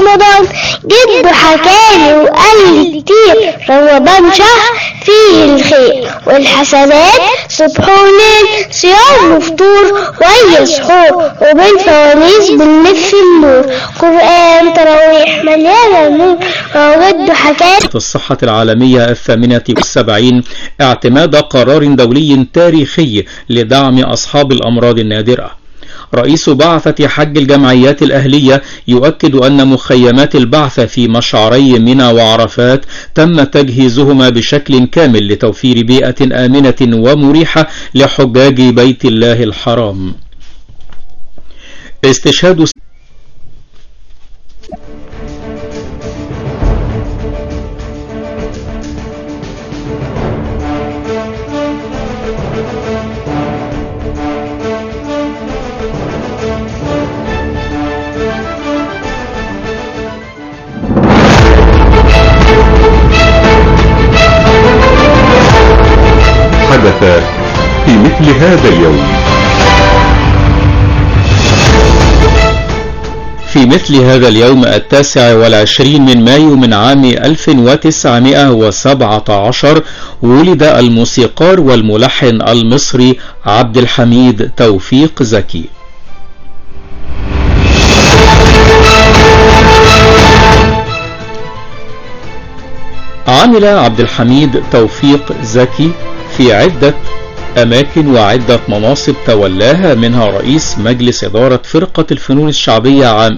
رمضان جده حكالي وقال لي كتير رمضان شهر فيه الخير والحسنات صبح وليل صيام وفطور وأي سحور وبالفوانيس بنلف النور قرآن تراويح مليانة نور وجده حكالي الصحة العالمية الثامنة والسبعين اعتماد قرار دولي تاريخي لدعم أصحاب الأمراض النادرة رئيس بعثة حج الجمعيات الأهلية يؤكد أن مخيمات البعثة في مشعري منى وعرفات تم تجهيزهما بشكل كامل لتوفير بيئة آمنة ومريحة لحجاج بيت الله الحرام استشهاد حدث في مثل هذا اليوم في مثل هذا اليوم التاسع والعشرين من مايو من عام 1917 ولد الموسيقار والملحن المصري عبد الحميد توفيق زكي عمل عبد الحميد توفيق زكي في عدة أماكن وعدة مناصب تولاها منها رئيس مجلس إدارة فرقة الفنون الشعبية عام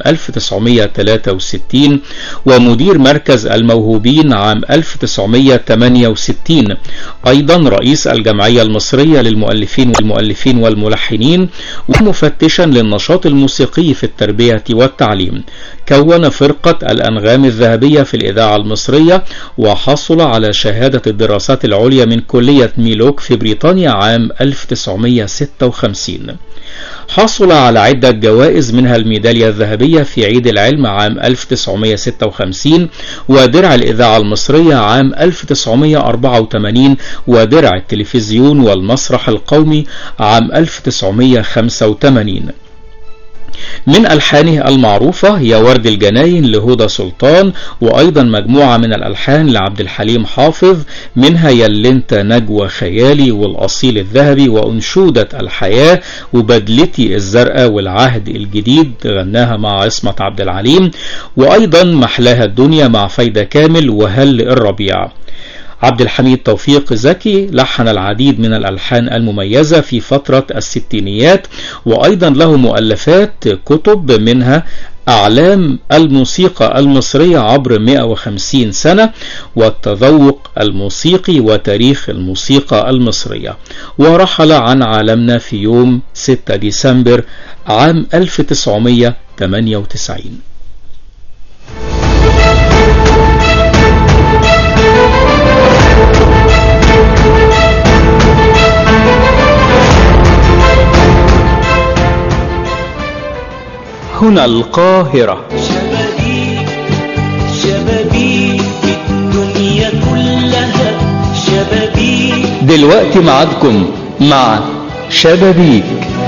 1963 ومدير مركز الموهوبين عام 1968 أيضا رئيس الجمعية المصرية للمؤلفين والمؤلفين والملحنين ومفتشا للنشاط الموسيقي في التربية والتعليم كون فرقة الأنغام الذهبية في الإذاعة المصرية وحصل على شهادة الدراسات العليا من كلية ميلوك في بريطانيا عام 1956 حصل على عدة جوائز منها الميدالية الذهبية في عيد العلم عام 1956 ودرع الإذاعة المصرية عام 1984 ودرع التلفزيون والمسرح القومي عام 1985 من ألحانه المعروفة هي ورد الجناين لهدى سلطان وأيضا مجموعة من الألحان لعبد الحليم حافظ منها يلنت نجوى خيالي والأصيل الذهبي وأنشودة الحياة وبدلتي الزرقاء والعهد الجديد غناها مع عصمة عبد العليم وأيضا محلاها الدنيا مع فايدة كامل وهل الربيع عبد الحميد توفيق زكي لحن العديد من الألحان المميزة في فترة الستينيات وأيضا له مؤلفات كتب منها أعلام الموسيقى المصرية عبر 150 سنة والتذوق الموسيقي وتاريخ الموسيقى المصرية ورحل عن عالمنا في يوم 6 ديسمبر عام 1998 هنا القاهرة شبابيك شبابيك الدنيا كلها شبابيك دلوقتي معادكم مع شبابيك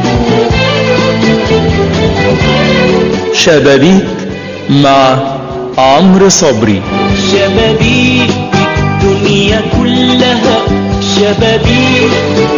شبابيك مع عمرو صبري شبابيك الدنيا كلها شبابيك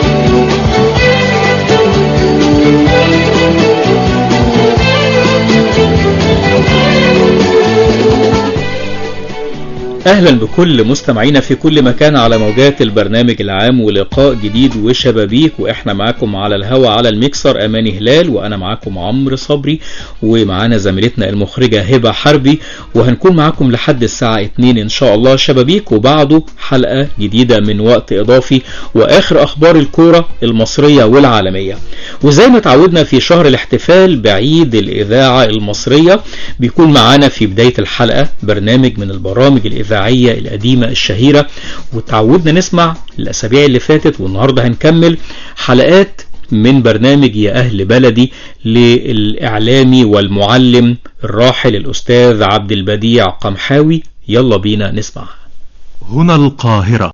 اهلا بكل مستمعينا في كل مكان على موجات البرنامج العام ولقاء جديد وشبابيك واحنا معاكم على الهوا على الميكسر اماني هلال وانا معاكم عمرو صبري ومعانا زميلتنا المخرجه هبه حربي وهنكون معاكم لحد الساعه 2 ان شاء الله شبابيك وبعده حلقه جديده من وقت اضافي واخر اخبار الكوره المصريه والعالميه وزي ما تعودنا في شهر الاحتفال بعيد الاذاعه المصريه بيكون معانا في بدايه الحلقه برنامج من البرامج الاذاعيه الإذاعية القديمة الشهيرة وتعودنا نسمع الأسابيع اللي فاتت والنهاردة هنكمل حلقات من برنامج يا أهل بلدي للإعلامي والمعلم الراحل الأستاذ عبد البديع قمحاوي يلا بينا نسمع هنا القاهرة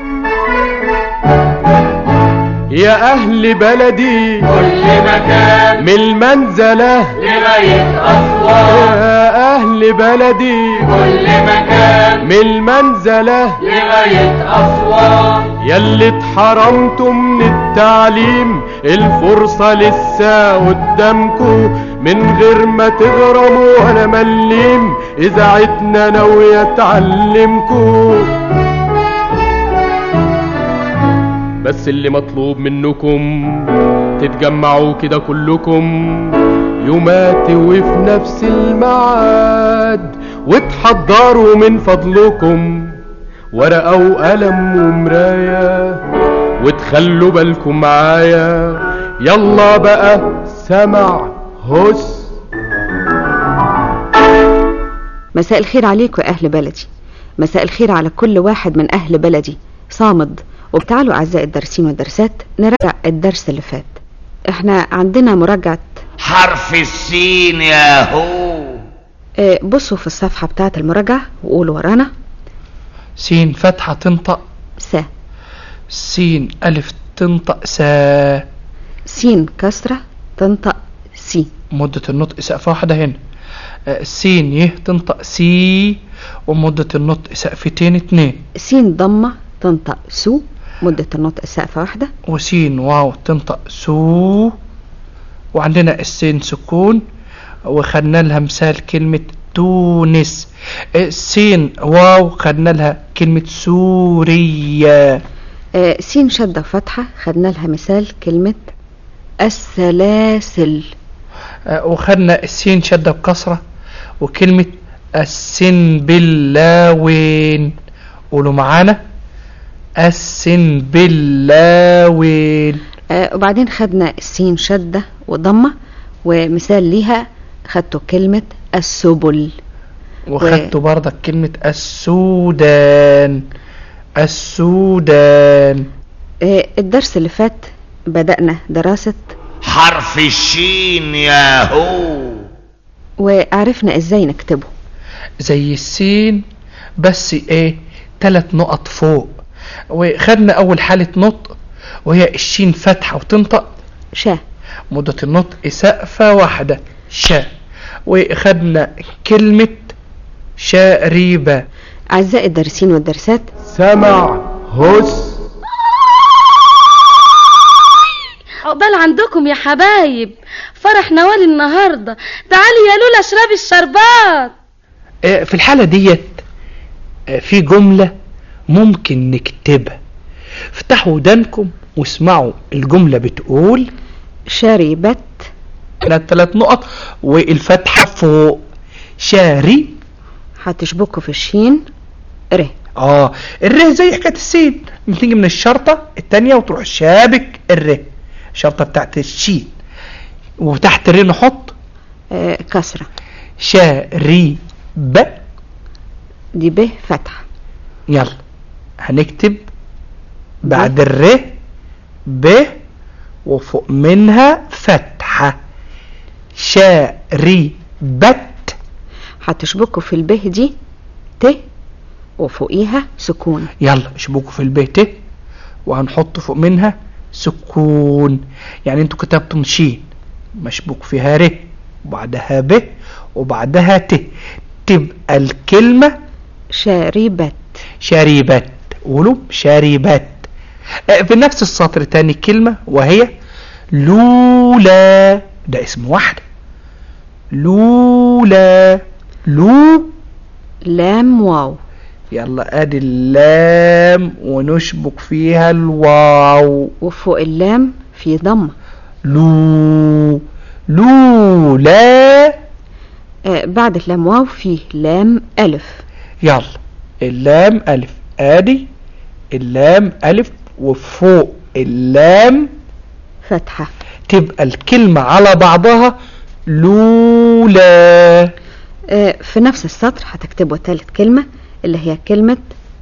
يا أهل بلدي كل مكان من المنزلة لغاية أسوان يا أهل بلدي كل مكان من المنزلة لغاية أسوان ياللي اتحرمتوا من التعليم الفرصة لسه قدامكو من غير ما تغرموا ولا مليم إذاعتنا ناوية تعلمكو بس اللي مطلوب منكم تتجمعوا كده كلكم يوماتي وفي نفس الميعاد وتحضروا من فضلكم ورقة وقلم ومراية وتخلوا بالكم معايا يلا بقى سمع هس مساء الخير عليكم يا أهل بلدي مساء الخير على كل واحد من أهل بلدي صامد وبتعالوا أعزائي الدارسين والدرسات نراجع الدرس اللي فات احنا عندنا مراجعة حرف السين يا هو اه، بصوا في الصفحة بتاعة المراجعة وقولوا ورانا سين فتحة تنطق س سين ألف تنطق سا سين كسرة تنطق سي مدة النطق سقفة واحدة هنا آه، سين يه تنطق سي ومدة النطق سقفتين اتنين سين ضمة تنطق سو مدة النطق سقفة واحدة وسين واو تنطق سو وعندنا السين سكون وخدنا لها مثال كلمة تونس السين واو خدنا لها كلمة سوريا اه، سين شدة وفتحة خدنا لها مثال كلمة السلاسل آه، وخدنا السين شدة بكسرة وكلمة السنبلاوين قولوا معانا السنبلاوين اه، وبعدين خدنا السين شدة وضمة ومثال ليها خدتوا كلمة السبل وخدتوا برضك كلمة السودان السودان اه، الدرس اللي فات بدأنا دراسة حرف الشين يا هو وعرفنا ازاي نكتبه زي السين بس ايه تلات نقط فوق وخدنا اول حالة نطق وهي الشين فتحة وتنطق شا مدة النطق سقفة واحدة شا وخدنا كلمة شاريبة أعزائي الدارسين والدرسات سمع هس عقبال عندكم يا حبايب فرح نوال النهارده تعالي يا لولا اشربي الشربات آه، في الحالة ديت آه، في جملة ممكن نكتبها افتحوا ودانكم واسمعوا الجملة بتقول شربت هنا الثلاث نقط والفتحة فوق شاري هتشبكوا في الشين ر اه الره زي حكاية السين بتيجي من الشرطة التانية وتروح شابك الره الشرطة بتاعت الشين وتحت الره نحط آه كسرة شاري ب دي ب فتحة يلا هنكتب بعد الر ب وفوق منها فتحة شاربت هتشبكوا في الب دي ت وفوقيها سكون يلا اشبكوا في البيت وهنحط فوق منها سكون يعني انتوا كتبتم شين مشبوك فيها ر وبعدها ب وبعدها ت تبقى الكلمة شاربت شريبت قولوا شريبت آه، في نفس السطر تاني كلمة وهي لولا ده اسم واحدة لولا لو لام واو يلا ادي اللام ونشبك فيها الواو وفوق اللام في ضمة لو لولا آه بعد اللام واو في لام ألف يلا اللام ألف ادي اللام ألف وفوق اللام فتحة تبقى الكلمة على بعضها لولا آه في نفس السطر هتكتبوا تالت كلمة اللي هي كلمة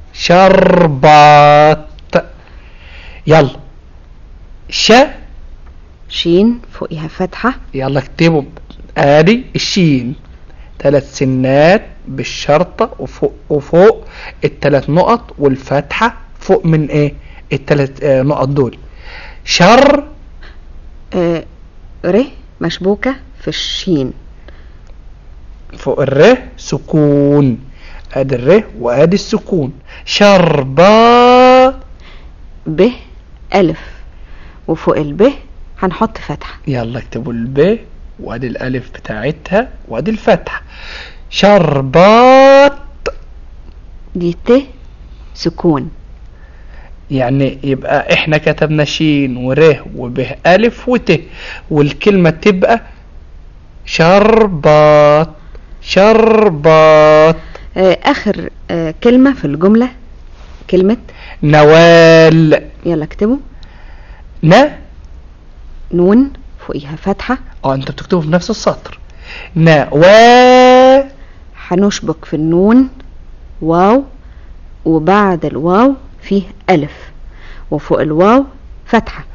شربات يلا ش شين فوقيها فتحة يلا اكتبوا ادي الشين ثلاث سنات بالشرطة وفوق وفوق الثلاث نقط والفتحة فوق من ايه الثلاث آه نقط دول شر آه ر مشبوكة في الشين فوق الر سكون ادي الر وادي السكون شربا ب ألف وفوق الب هنحط فتحة يلا اكتبوا الب وادي الالف بتاعتها وادي الفتحة شربات دي ت سكون يعني يبقى احنا كتبنا شين وره وبه الف وت والكلمة تبقى شربات شربات آه آخر آه كلمة في الجملة كلمة نوال يلا اكتبوا ن نون فوقيها فتحة اه انت بتكتبه في نفس السطر نوا هنشبك في النون واو وبعد الواو فيه ألف وفوق الواو فتحة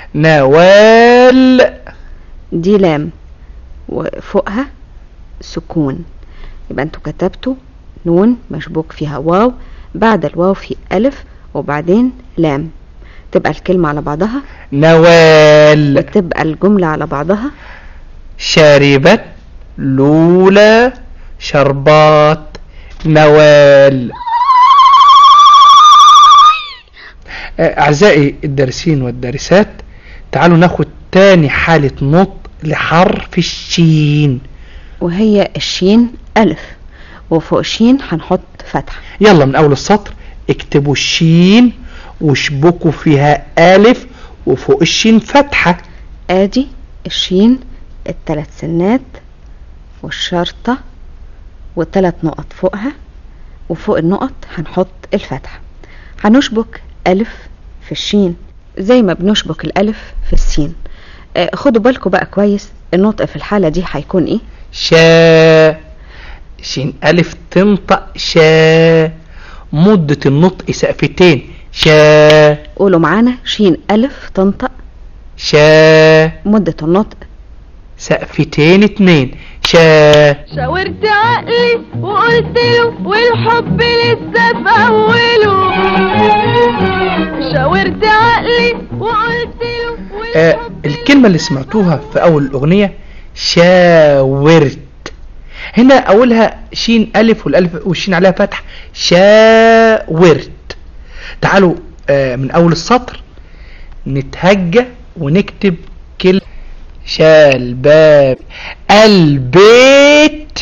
نوال دي لام وفوقها سكون يبقى انتوا كتبتوا نون مشبوك فيها واو بعد الواو في ألف وبعدين لام تبقى الكلمة على بعضها نوال وتبقى الجملة على بعضها شربت لولا شربات نوال آه، أعزائي الدارسين والدارسات تعالوا ناخد تاني حالة نطق لحرف الشين وهي الشين ألف وفوق الشين هنحط فتحة يلا من أول السطر اكتبوا الشين واشبكوا فيها ألف وفوق الشين فتحة ادي الشين التلات سنات والشرطة والتلات نقط فوقها وفوق النقط هنحط الفتحة هنشبك ألف في الشين زي ما بنشبك الألف في السين آه، خدوا بالكم بقى كويس النطق في الحالة دي هيكون ايه شا شين ألف تنطق شا مدة النطق سقفتين شا قولوا معانا شين ألف تنطق شا مدة النطق سقفتين اتنين شا شاورت عقلي وقلت له والحب لسه في اوله شاورت عقلي وقلت له آه الكلمة اللي سمعتوها في أول الأغنية شاورت هنا أولها شين ألف والألف والشين عليها فتح شاورت تعالوا آه من أول السطر نتهجى ونكتب كلمة شال باب البيت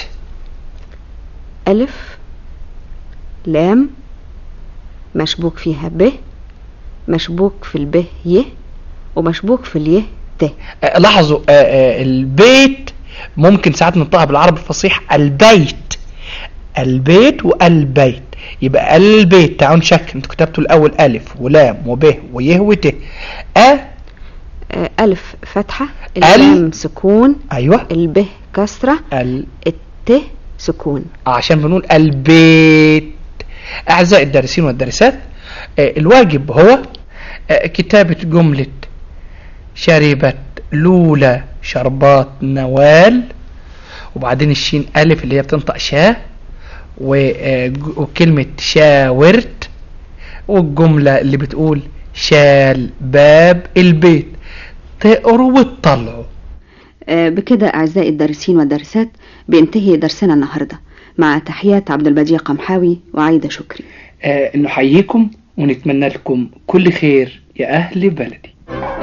ألف لام مشبوك فيها ب مشبوك في الب ي ومشبوك في اليه ت آه، لاحظوا آه، آه، البيت ممكن ساعات ننطقها بالعربي الفصيح البيت البيت والبيت يبقى البيت تعالوا نشك انتوا كتبتوا الاول الف ولام وب ويه وت ا آه، ألف فتحة اللام سكون ايوه الب كسرة ال... الت سكون عشان بنقول البيت اعزائي الدارسين والدارسات آه، الواجب هو آه، كتابة جملة شربت لولا شربات نوال وبعدين الشين ألف اللي هي بتنطق شا وج- وكلمة شاورت والجملة اللي بتقول شال باب البيت تقروا وتطلعوا آه، بكده أعزائي الدارسين والدارسات بينتهي درسنا النهاردة مع تحيات عبد البديع قمحاوي وعايدة شكري آه، نحييكم ونتمنى لكم كل خير يا أهل بلدي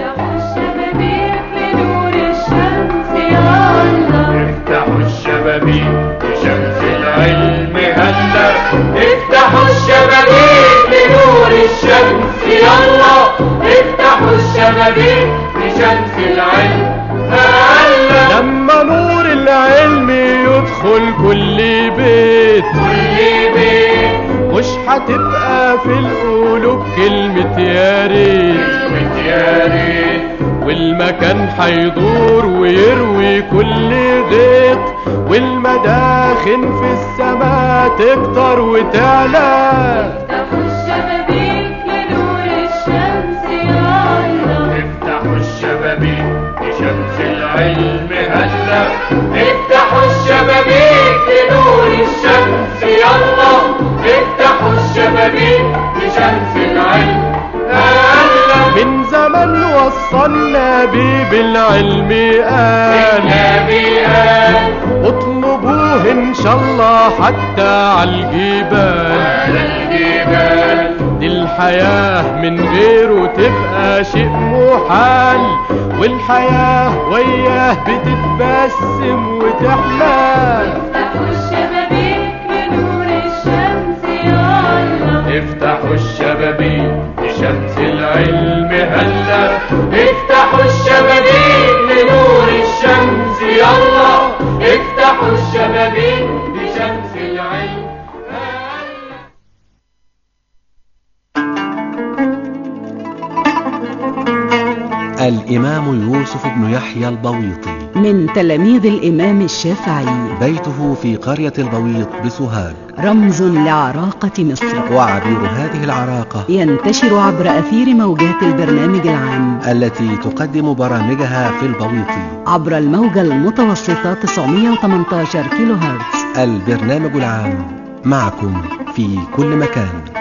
افتحوا الشبابيك لشمس العلم هلا افتحوا الشبابيك لنور الشمس يلا افتحوا الشبابيك لشمس العلم هلا لما نور العلم يدخل كل بيت كل بيت مش هتبقى في القلوب كلمة يا ريت كلمة يا ريت والمكان هيدور ويروي كل غيط والمداخن في السماء تكتر وتعلى افتحوا الشبابيك لشمس العلم هلا افتحوا الشبابيك لنور الشمس يلا افتحوا الشبابيك لشمس العلم هلا من زمن وصلنا بيه بالعلم قال النبي قال اطلبوه ان شاء الله حتى عالجبال على الجبال دي الحياة من غيره تبقى شيء محال والحياة وياه بتتبسم وتحلال افتحوا الشبابيك لنور الشمس يلا افتحوا الشبابيك لشمس العلم هلا افتحوا الشبابيك لنور الشمس يلا افتحوا الشبابيك لشمس العلم هلا الإمام يوسف بن يحيى البويطي من تلاميذ الإمام الشافعي بيته في قرية البويط بسوهاج رمز لعراقة مصر وعبير هذه العراقة ينتشر عبر أثير موجات البرنامج العام التي تقدم برامجها في البويط عبر الموجة المتوسطة 918 كيلو هرتز البرنامج العام معكم في كل مكان